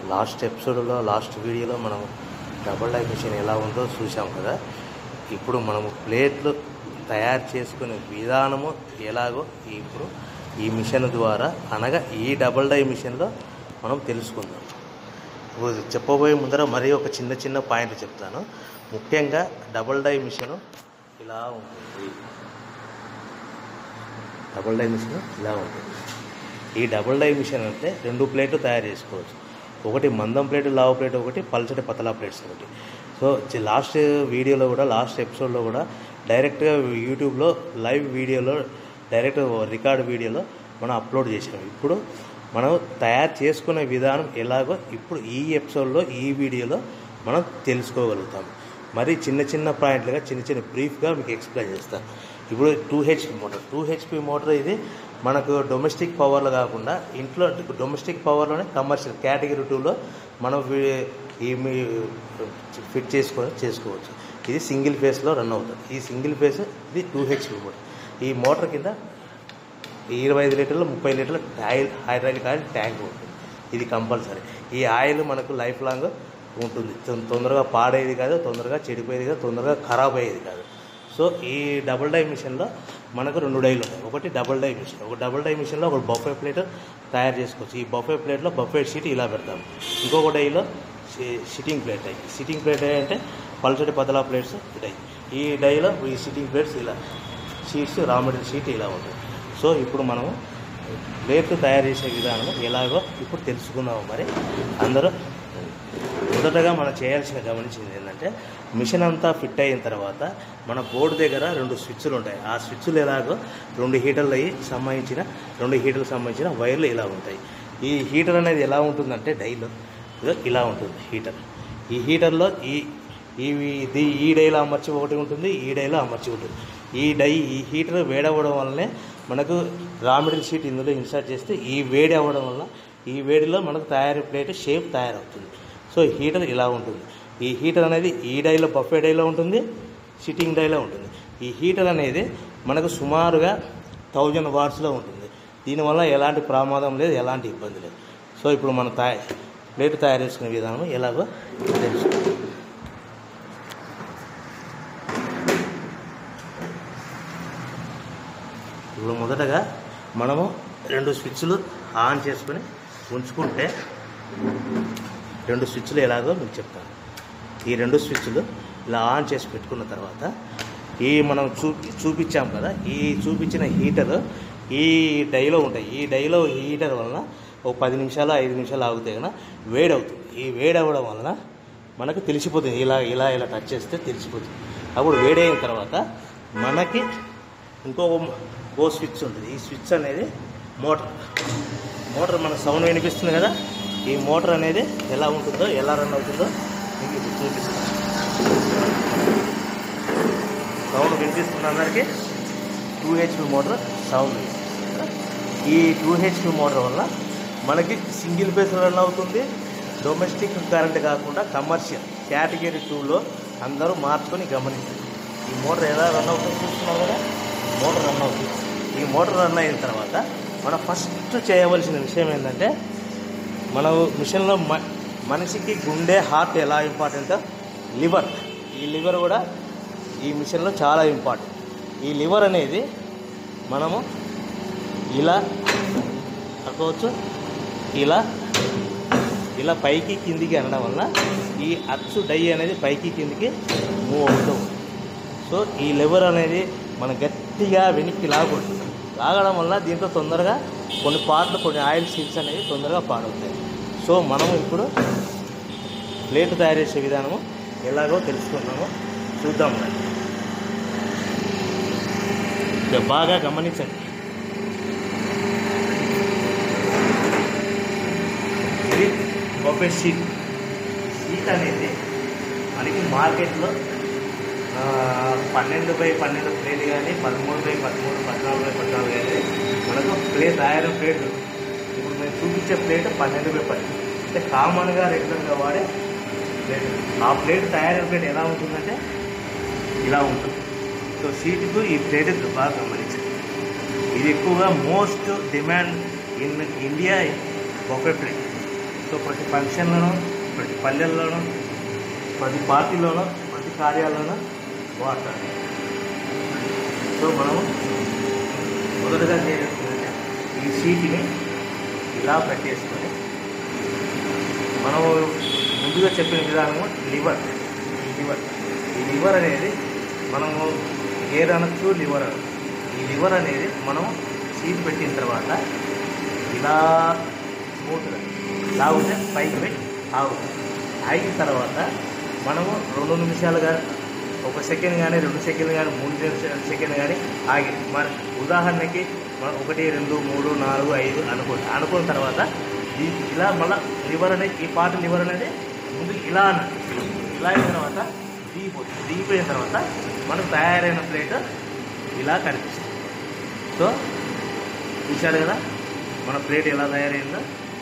Last ఎపిసోడ్లో last వీడియోలో మనం డబుల్ డై మిషన్ ఎలా ఉందో చూసాం కదా ఇప్పుడు మనము ప్లేట్లు తయారు చేసుకునే విధానము ఎలాగో ఇప్పుడు ఈ మిషన్ ద్వారా అనగా ఈ డబుల్ డై మిషన్లో మనం తెలుసుకుందాం ఇప్పుడు చెప్పబోయే ముందర మరీ ఒక చిన్న చిన్న పాయింట్ చెప్తాను ముఖ్యంగా డబుల్ డై మిషన్ ఇలా ఉంటుంది డబుల్ డై మిషన్ ఇలా ఉంటుంది ఈ డబుల్ డై మిషన్ అంటే రెండు ప్లేట్లు తయారు చేసుకోవచ్చు ఒకటి మందం ప్లేట్ లావు ప్లేట్ ఒకటి పల్చటి పతలా ప్లేట్స్ ఒకటి సో చి- లాస్ట్ వీడియోలో కూడా లాస్ట్ ఎపిసోడ్లో కూడా డైరెక్ట్గా యూట్యూబ్లో లైవ్ వీడియోలో డైరెక్ట్ రికార్డ్ వీడియోలో మనం అప్లోడ్ చేసాం ఇప్పుడు మనం తయారు చేసుకునే విధానం ఎలాగో ఇప్పుడు ఈ ఎపిసోడ్లో ఈ వీడియోలో మనం తెలుసుకోగలుగుతాం మరి చిన్న చిన్న పాయింట్లుగా చిన్న చిన్న బ్రీఫ్గా మీకు ఎక్స్ప్లెయిన్ చేస్తాను ఇప్పుడు two HP motor two HP motor ఇది మనకు డొమెస్టిక్ పవర్లో కాకుండా ఇంట్లో డొమెస్టిక్ పవర్లోనే కమర్షియల్ కేటగిరీ టూలో మనం వీ- ఈ మీ ఫిట్ చేసుకొని చేసుకోవచ్చు ఇది సింగిల్ ఫేస్లో రన్ అవుతుంది ఈ సింగిల్ ఫేస్ ఇది టూ హెచ్పి మోటార్ ఈ మోటార్ కింద ఇరవై ఐదు లీటర్లు ముప్పై లీటర్ల ఆయిల్ హైడ్రాలిక్ ఆయిల్ ట్యాంక్ ఉంటుంది ఇది కంపల్సరీ ఈ ఆయిల్ మనకు లైఫ్ లాంగ్ ఉంటుంది తొం- తొందరగా పాడేది కాదు తొందరగా చెడిపోయేది కాదు తొందరగా ఖరాబ్ అయ్యేది కాదు సో ఈ డబుల్ డై మిషన్లో మనకు రెండు డైలు ఉంటాయి ఒకటి డబుల్ డై మిషన్ ఒక డబుల్ డై మిషన్లో ఒక బఫే ప్లేట్ తయారు చేసుకోవచ్చు ఈ బఫే ప్లేట్లో బఫే షీట్ ఇలా పెడతాం ఇంకొక డైలో సిట్టింగ్ ప్లేట్ అయ్యి సిట్టింగ్ ప్లేట్ అంటే పల్చటి పతలా ప్లేట్స్ డై ఈ డైలో ఈ సిట్టింగ్ ప్లేట్స్ ఇలా షీట్స్ రా మెటీరియల్ షీట్ ఇలా ఉంటుంది సో ఇప్పుడు మనము ప్లేట్లు తయారు చేసే విధానం ఎలాగో ఇప్పుడు తెలుసుకుందాము మరి అందరూ మొదటగా మనం చేయాల్సిన గమనించింది ఏంటంటే మిషన్ అంతా ఫిట్ అయిన తర్వాత మన బోర్డు దగ్గర రెండు స్విచ్లు ఉంటాయి ఆ స్విచ్లు ఎలాగో రెండు హీటర్లు అయ్యి సంబంధించిన రెండు హీటర్లకు సంబంధించిన వైర్లు ఇలా ఉంటాయి ఈ హీటర్ అనేది ఎలా ఉంటుందంటే డైలో ఇదో ఇలా ఉంటుంది హీటర్ ఈ హీటర్లో ఈ ఈ ఇది ఈ డైలో అమర్చి ఒకటి ఉంటుంది ఈ డైలో అమర్చి ఉంటుంది ఈ డై ఈ హీటర్ వేడవ్వడం వల్లనే మనకు రా మెటీరియల్ షీట్ ఇందులో ఇన్సర్ట్ చేస్తే ఈ వేడి అవ్వడం వల్ల ఈ వేడిలో మనకు తయారీ ప్లేట్ షేప్ తయారవుతుంది సో హీటర్ ఇలా ఉంటుంది ఈ హీటర్ అనేది ఈ డైలో బఫే డైలో ఉంటుంది సిట్టింగ్ డైలో ఉంటుంది ఈ హీటర్ అనేది మనకు సుమారుగా థౌజండ్ వాట్స్లో ఉంటుంది దీనివల్ల ఎలాంటి ప్రమాదం లేదు ఎలాంటి ఇబ్బంది లేదు సో ఇప్పుడు మనం తయారు ప్లేట్ తయారు చేసుకునే విధానం ఎలాగో తెలుసు ఇప్పుడు మొదటగా మనము రెండు స్విచ్లు ఆన్ చేసుకొని ఉంచుకుంటే రెండు స్విచ్లు ఎలాగో మీకు చెప్తాను ఈ రెండు స్విచ్లు ఇలా ఆన్ చేసి పెట్టుకున్న తర్వాత ఈ మనం చూపి చూపించాం కదా ఈ చూపించిన హీటర్ ఈ డైలో ఉంటాయి ఈ డైలో ఈ హీటర్ వలన ఒక పది నిమిషాలు ఐదు నిమిషాలు ఆగితే కనుక వేడి అవుతుంది ఈ వేడి అవ్వడం వలన మనకు తెలిసిపోతుంది ఇలా ఇలా ఇలా టచ్ చేస్తే తెలిసిపోతుంది అప్పుడు వేడి అయిన తర్వాత మనకి ఇంకొక ఓ స్విచ్ ఉంటుంది ఈ స్విచ్ అనేది మోటార్ మోటార్ మన సౌండ్ వినిపిస్తుంది కదా ఈ మోటార్ అనేది ఎలా ఉంటుందో ఎలా రన్ అవుతుందో మీకు ఇప్పుడు చూపిస్తాను సౌండ్ వినిపిస్తుంది అందరికీ టూ హెచ్పి మోటార్ సౌండ్ వినిపిస్తుంది. ఈ టూ హెచ్పి మోటార్ వల్ల మనకి సింగిల్ ఫేస్ రన్ అవుతుంది డొమెస్టిక్ కరెంట్ కాకుండా కమర్షియల్ కేటగిరీ టూలో అందరూ మార్చుకొని గమనించారు ఈ మోటార్ ఎలా రన్ అవుతుందో చూస్తున్నారు కదా మోటార్ రన్ అవుతుంది ఈ మోటార్ రన్ అయిన తర్వాత మనం ఫస్ట్ చేయవలసిన విషయం ఏంటంటే మన మిషన్లో మ మనిషికి గుండె హార్ట్ ఎలా ఇంపార్టెంటో లివర్ ఈ లివర్ కూడా ఈ మిషన్లో చాలా ఇంపార్టెంట్ ఈ లివర్ అనేది మనము ఇలా అనుకోవచ్చు ఇలా ఇలా పైకి కిందికి అనడం వల్ల ఈ అచ్చు డై అనేది పైకి కిందికి మూవ్ అవుతూ ఉంటుంది సో ఈ లివర్ అనేది మనం గట్టిగా వెనక్కి లాగకూడదు లాగడం వల్ల దీంట్లో తొందరగా కొన్ని పార్ట్లు కొన్ని ఆయిల్ సీల్స్ అనేవి తొందరగా పాడవుతాయి సో మనం ఇప్పుడు ప్లేట్ తయారు చేసే విధానము ఎలాగో తెలుసుకున్నాము చూద్దాం మరి. ఇక బాగా గమనించండి ఇది బొఫే షీట్ షీట్ అనేది మనకి మార్కెట్లో ఆ, పన్నెండు బై పన్నెండు ప్లేట్ కానీ పదమూడు బై పదమూడు పద్నాలుగు బై పద్నాలుగు కానీ మనకు ప్లేట్ ఆయిరం ప్లేట్ ఇప్పుడు మేము చూపించే ప్లేట్ పన్నెండు బై పన్నెండు అంటే కామన్గా రెగ్యులర్గా వాడే ప్లేట్ ఆ ప్లేట్ తయారైన ప్లేట్ ఎలా ఉంటుందంటే ఇలా ఉంటుంది సో సీటుకు ఈ ప్లేట్ బాగా గమనించండి ఇది ఎక్కువగా most demand in India buffet plate so ప్రతి ఫంక్షన్లోనూ ప్రతి పల్లెల్లోనూ ప్రతి పార్టీలోనూ ప్రతి కార్యాలయంలో వాడతారు సో మనము మొదటగా చేయాల్సిందంటే ఈ సీట్ని ఇలా పెట్టేసుకొని మనము ముందుగా చెప్పిన విధానము లివర్ ఈ లివర్ ఈ లివర్ అనేది మనము గేర్ అనొచ్చు లివర్ అనొచ్చు ఈ లివర్ అనేది మనం సీట్ పెట్టిన తర్వాత ఇలా స్మూత్గా లాగితే పైకి పెట్టి ఆగుతుంది ఆగిన తర్వాత మనము రెండు నిమిషాలుగా ఒక సెకండ్ కానీ రెండు సెకండ్ కానీ మూడు నిమిషాలు సెకండ్ కానీ ఆగి మన ఉదాహరణకి మనం ఒకటి రెండు మూడు నాలుగు ఐదు అనుకోండి అనుకున్న తర్వాత ఈ ఇలా మళ్ళీ లివర్ అనేది ఈ పార్ట్ లివర్ అనేది ముందు ఇలా అన్నట్టు ఇలా అయిన తర్వాత దిగిపోతుంది దిగిపోయిన తర్వాత మనకు తయారైన ప్లేట్ ఇలా కనిపిస్తుంది సో చూశారు కదా మన ప్లేట్ ఎలా తయారైందో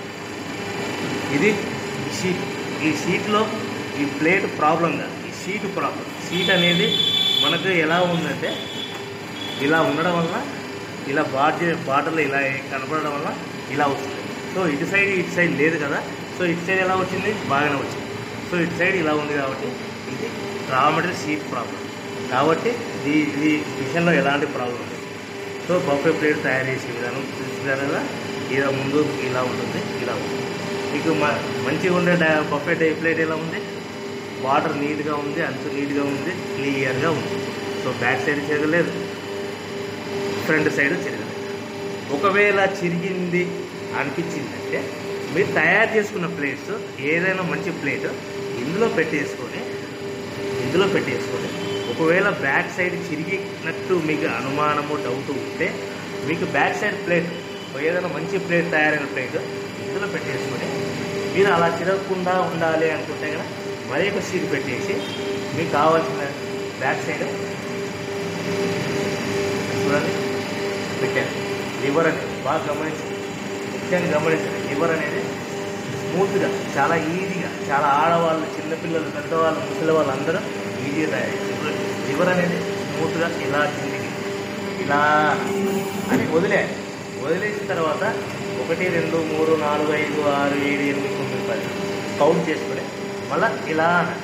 ఇది ఈ షీట్ ఈ షీట్లో ఈ ప్లేట్ ప్రాబ్లం కాదు ఈ షీట్ ప్రాబ్లం షీట్ అనేది మనకు ఎలా ఉందంటే ఇలా ఉండడం వల్ల ఇలా బార్డర్ బార్డర్లో ఇలా కనపడడం వల్ల ఇలా వస్తుంది సో ఇటు సైడ్ ఇటు సైడ్ లేదు కదా సో ఇటు సైడ్ ఎలా వచ్చింది బాగానే వచ్చింది సో ఇటు సైడ్ ఇలా ఉంది కాబట్టి ఇది రా మెటీరియల్ షీట్ ప్రాబ్లం కాబట్టి ఈ ఈ విషయంలో ఎలాంటి ప్రాబ్లం లేదు సో బఫే ప్లేట్ తయారు చేసే విధానం చూసినారు కదా ఇలా ముందు ఇలా ఉంటుంది ఇలా ఉంటుంది మీకు మ మంచిగా ఉండే డా- బఫే డై ప్లేట్ ఎలా ఉంది వాటర్ నీట్గా ఉంది అంచు నీట్గా ఉంది క్లియర్గా ఉంది సో బ్యాక్ సైడ్ తిరగలేదు ఫ్రంట్ సైడ్ తిరగలేదు ఒకవేళ చిరిగింది అనిపించిందంటే మీరు తయారు చేసుకున్న ప్లేట్స్ ఏదైనా మంచి ప్లేట్ ఇందులో పెట్టేసుకొని ఇందులో పెట్టేసుకొని ఒకవేళ బ్యాక్ సైడ్ చిరిగినట్టు మీకు అనుమానము డౌట్ ఉంటే మీకు బ్యాక్ సైడ్ ప్లేట్ ఏదైనా మంచి ప్లేట్ తయారైన ప్లేట్ ఇందులో పెట్టేసుకొని మీరు అలా చిరగకుండా ఉండాలి అనుకుంటే కదా మరి ఒక సీట్ పెట్టేసి మీకు కావాల్సిన బ్యాక్ సైడ్ చూడండి పెట్టాను లివర్ అనేది బాగా గమనించండి ముఖ్యంగా గమనించండి లివర్ అనేది స్మూత్గా చాలా ఈజీగా చాలా ఆడవాళ్ళు చిన్నపిల్లలు పెద్దవాళ్ళు ముసలి వాళ్ళు అందరూ ఈజీగా తయారు చేస్తారు. లివర్ అనేది స్మూత్గా ఇలా కిందికి ఇలా అని వదిలేయాలి వదిలేసిన తర్వాత ఒకటి రెండు మూడు నాలుగు ఐదు ఆరు ఏడు ఎనిమిది తొమ్మిది పది కౌంట్ చేసుకొని మళ్ళీ ఇలా అనాలి.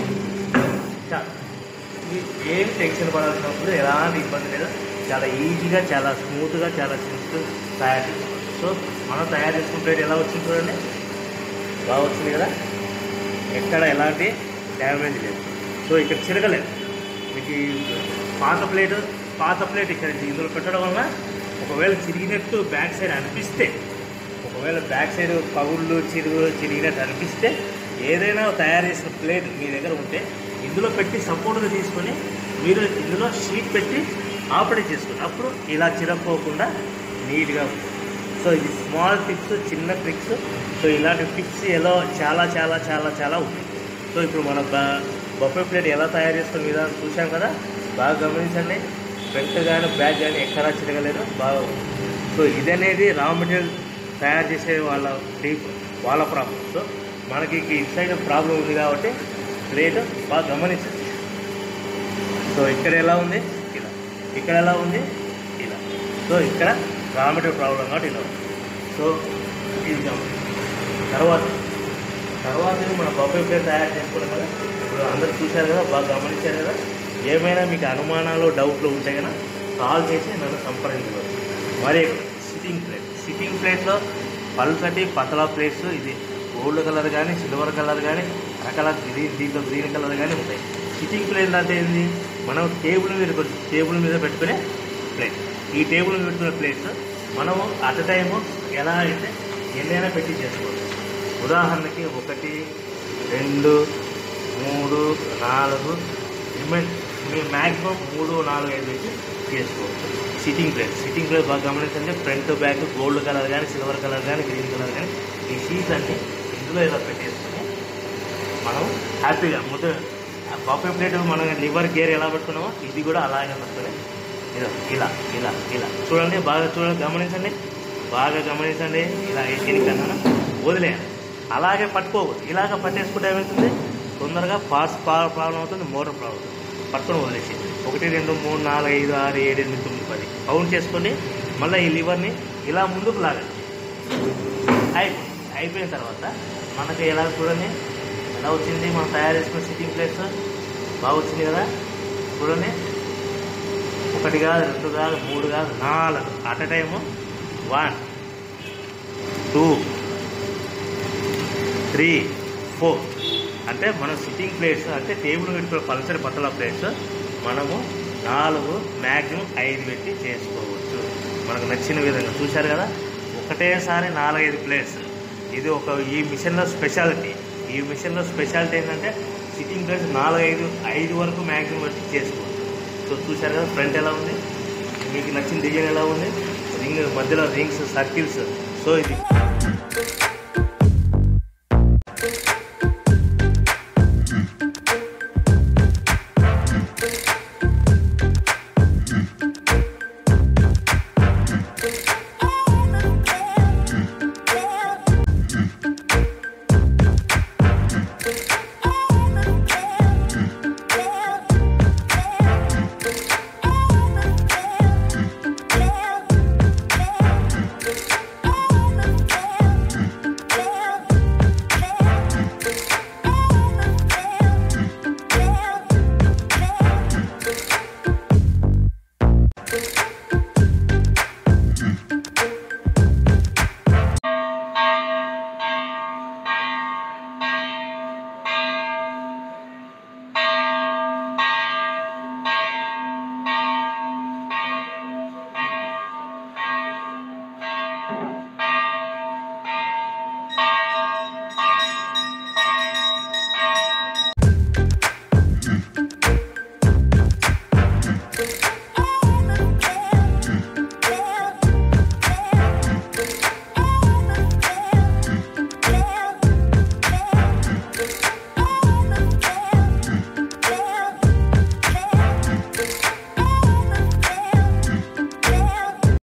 చాలు మీకు ఏం టెన్షన్ పడాల్సిన అవసరం లేదు, ఎలాంటి ఇబ్బంది లేదు చాలా ఈజీగా చాలా స్మూత్గా చాలా సింపుల్ తయారు చేసుకోవచ్చు సో మనం తయారు చేసుకున్న ప్లేట్ ఎలా వచ్చింది చూడండి బాగా వచ్చింది కదా ఎక్కడ ఎలాంటి డ్యామేజ్ లేదు సో ఇక్కడ చిరగలేదు మీకు ఈ పాత ప్లేట్ పాత ప్లేట్ ఇక్కడ ఇందులో పెట్టడం వల్ల ఒకవేళ చిరిగినట్టు బ్యాక్ సైడ్ అనిపిస్తే ఒకవేళ బ్యాక్ సైడ్ పగుళ్ళు చిరుగు చిరిగినట్టు అనిపిస్తే ఏదైనా తయారు చేసిన ప్లేట్ మీ దగ్గర ఉంటే ఇందులో పెట్టి సపోర్ట్గా తీసుకొని మీరు ఇందులో షీట్ పెట్టి ఆపరేట్ చేసుకోండి అప్పుడు ఇలా చిరక్కోకుండా నీట్గా ఉంటుంది సో ఇది స్మాల్ టిప్స్ చిన్న ట్రిక్స్ సో ఇలాంటి టిప్స్ ఎలా చాలా చాలా చాలా చాలా ఉన్నాయి సో ఇప్పుడు మన బఫే ప్లేట్ ఎలా తయారు చేసుకునే విధానం చూసాం కదా బాగా గమనించండి ఫ్రంట్ కానీ బ్యాక్ కానీ ఎక్కడా చిరగలేదు బాగా ఉంది. సో ఇది అనేది రా మెటీరియల్ తయారు చేసే వాళ్ళ డీప్ వాళ్ళ ప్రాబ్లం సో మనకి ఇటు సైడ్ ప్రాబ్లం ఉంది కాబట్టి ప్లేట్ బాగా గమనించండి సో ఇక్కడ ఎలా ఉంది ఇలా ఇక్కడ ఎలా ఉంది ఇలా సో ఇక్కడ రా మెటీరియల్ ప్రాబ్లం కాబట్టి ఇలా ఉంది సో ఇది గమనించండి తర్వాత తర్వాత మన బొబ్బై ప్లేట్ తయారు చేసుకోవడం కదా ఇప్పుడు అందరు చూశారు కదా బాగా గమనించారు కదా ఏమైనా మీకు అనుమానాలు డౌట్లు ఉంటే కదా కాల్ చేసి నన్ను సంప్రదించవచ్చు మరి సిట్టింగ్ ప్లేట్ సిట్టింగ్ ప్లేట్లో పల్సటి పతలా ప్లేట్స్ ఇది గోల్డ్ కలర్ కానీ సిల్వర్ కలర్ కానీ రకరకాల గ్రీన్ దీంట్లో గ్రీన్ కలర్ కానీ ఉంటాయి సిట్టింగ్ ప్లేట్ అంటే ఏంది మనం టేబుల్ మీద పెట్- టేబుల్ మీద పెట్టుకునే ప్లేట్ ఈ టేబుల్ మీద పెట్టుకునే ప్లేట్స్ మనము అట్ టైము ఎలా అయితే ఎన్నైనా పెట్టి చేసుకోవచ్చు ఉదాహరణకి ఒకటి రెండు మూడు నాలుగు రిమైన్ మీరు మ్యాక్సిమం మూడు నాలుగు ఐదు పెట్టి చేసుకోవచ్చు సిట్టింగ్ ప్లేట్ సిట్టింగ్ ప్లేట్ బాగా గమనించండి ఫ్రంట్ బ్యాక్ గోల్డ్ కలర్ కానీ సిల్వర్ కలర్ కానీ గ్రీన్ కలర్ కానీ ఈ షీట్స్ అన్ని ఇందులో ఇలా పెట్టేసుకొని మనం హ్యాపీగా ముద్ద బఫే ప్లేట్ మనం లివర్ గేర్ ఎలా పెట్టుకున్నామో ఇది కూడా అలాగే పెట్టుకొని ఇలా ఇలా ఇలా ఇలా చూడండి బాగా చూడండి గమనించండి బాగా గమనించండి ఇలా ఎన్నికన్నా వదిలేయాలి అలాగే పట్టుకోకూడదు ఇలాగ పట్టేసుకుంటే ఏమవుతుంది తొందరగా పార్ట్స్ ప్రాబ్లం అవుతుంది మోటార్ ప్రాబ్లం అవుతుంది పట్టుకొని వదిలేసి ఒకటి రెండు మూడు నాలుగు ఐదు ఆరు ఏడు ఎనిమిది తొమ్మిది పది కౌంట్ చేసుకొని మళ్ళీ ఈ లివర్ని ఇలా ముందుకు లాగండి అయిపోయింది అయిపోయిన తర్వాత మనకి ఎలా చూడండి ఎలా వచ్చింది మనం తయారు చేసుకున్న సిట్టింగ్ ప్లేస్ బాగా వచ్చింది కదా చూడండి ఒకటి కాదు రెండు కాదు మూడు కాదు నాలుగు at a time one two three four అంటే మన సిట్టింగ్ ప్లేట్స్ అంటే టేబుల్ పెట్టుకునే పల్సర్ పతల ప్లేట్స్ మనము నాలుగు మ్యాక్సిమం ఐదు పెట్టి చేసుకోవచ్చు మనకు నచ్చిన విధంగా చూశారు కదా ఒకటేసారి నాలుగైదు ప్లేట్స్ ఇది ఒక ఈ మిషన్లో స్పెషాలిటీ ఈ మిషన్లో స్పెషాలిటీ ఏంటంటే సిట్టింగ్ ప్లేట్స్ నాలుగైదు ఐదు వరకు మ్యాక్సిమం పెట్టి చేసుకోవచ్చు సో చూశారు కదా ఫ్రంట్ ఎలా ఉంది మీకు నచ్చిన డిజైన్ ఎలా ఉంది రింగ్ మధ్యలో రింగ్స్ సర్కిల్స్ సో ఇది